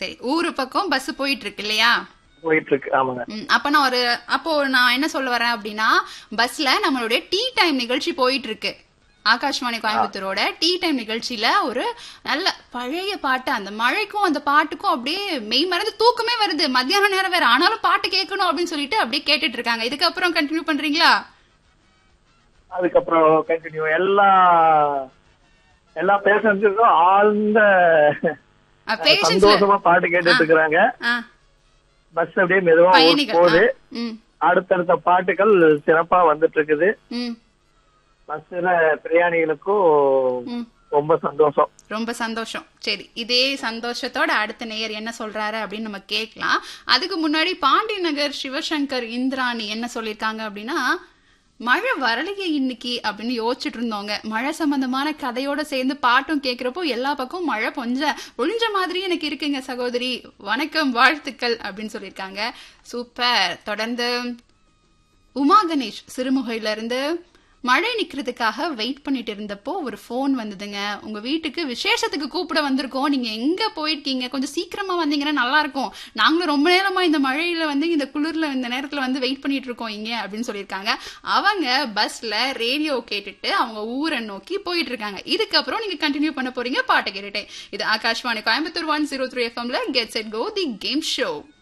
சரி ஊரு பக்கம் பஸ் போயிட்டு இருக்கு இல்லையா போயிட்டு இருக்கு ஆமாங்க ம், அப்ப நான் ஒரு அப்போ நான் என்ன சொல்ல வரேன் அப்படின்னா பஸ்ல நம்மளுடைய டீ டைம் நிகழ்ச்சி போயிட்டு இருக்கு ஆகாஷ்வாணி கோயம்புத்தூரோட டீ டைம் நிகழ்ச்சியில ஒரு நல்ல பழைய பாட்டு அந்த மழைக்கும் அந்த பாட்டுக்கும் அப்படியே மெய் மறந்து தூக்கமே வருது மத்தியான நேரம் வேற ஆனாலும் பாட்டு கேட்கணும் அப்படின்னு சொல்லிட்டு அப்படியே கேட்டுட்டு இருக்காங்க இதுக்கப்புறம் கண்டினியூ பண்றீங்களா அதுக்கப்புறம் கண்டினியூ எல்லா எல்லா பேசஞ்சருக்கும் ஆழ்ந்த அஹ், patience ல- சந்தோஷமா பாட்டு கேட்டுட்டு இருக்கிறாங்க ஆ, பஸ் அப்படியே மெதுவா பயணிகள் போகுது ஆ, ம், அடுத்தடுத்த பாட்டுகள் சிறப்பா வந்துட்டு இருக்குது ம், பஸ்ல பிரயாணிகளுக்கும் ம். ரொம்ப சந்தோஷம் ரொம்ப சந்தோஷம் சரி இதே சந்தோஷத்தோட அடுத்த நேயர் என்ன சொல்றாரு அப்படின்னு நம்ம கேட்கலாம் அதுக்கு முன்னாடி பாண்டி நகர் சிவசங்கர் இந்திராணி என்ன சொல்லியிருக்காங்க அப்படின்னா மழை வரலையே இன்னைக்கு அப்படின்னு யோசிச்சுட்டு இருந்தோங்க மழை சம்பந்தமான கதையோட சேர்ந்து பாட்டும் கேட்கிறப்போ எல்லா பக்கம் மழை பொஞ்ச ஒழிஞ்ச மாதிரி எனக்கு இருக்குங்க சகோதரி வணக்கம் வாழ்த்துக்கள் அப்படின்னு சொல்லியிருக்காங்க சூப்பர் தொடர்ந்து உமா கணேஷ் சிறுமுகையில இருந்து மழை நிக்கிறதுக்காக வெயிட் பண்ணிட்டு இருந்தப்போ ஒரு ஃபோன் வந்ததுங்க உங்க வீட்டுக்கு விசேஷத்துக்கு கூப்பிட வந்திருக்கோம் நீங்க எங்க போயிருக்கீங்க கொஞ்சம் சீக்கிரமா வந்தீங்கன்னா நல்லா இருக்கும் நாங்களும் ரொம்ப நேரமா இந்த மழையில வந்து இந்த குளிர்ல இந்த நேரத்துல வந்து வெயிட் பண்ணிட்டு இருக்கோம் இங்க அப்படின்னு சொல்லியிருக்காங்க அவங்க பஸ்ல ரேடியோ கேட்டுட்டு அவங்க ஊரை நோக்கி போயிட்டு இருக்காங்க இதுக்கப்புறம் நீங்க கண்டினியூ பண்ண போறீங்க பாட்டை கேட்டுட்டேன் இது Akashvani Coimbatore one zero three எஃப்எம்ல get set go the game show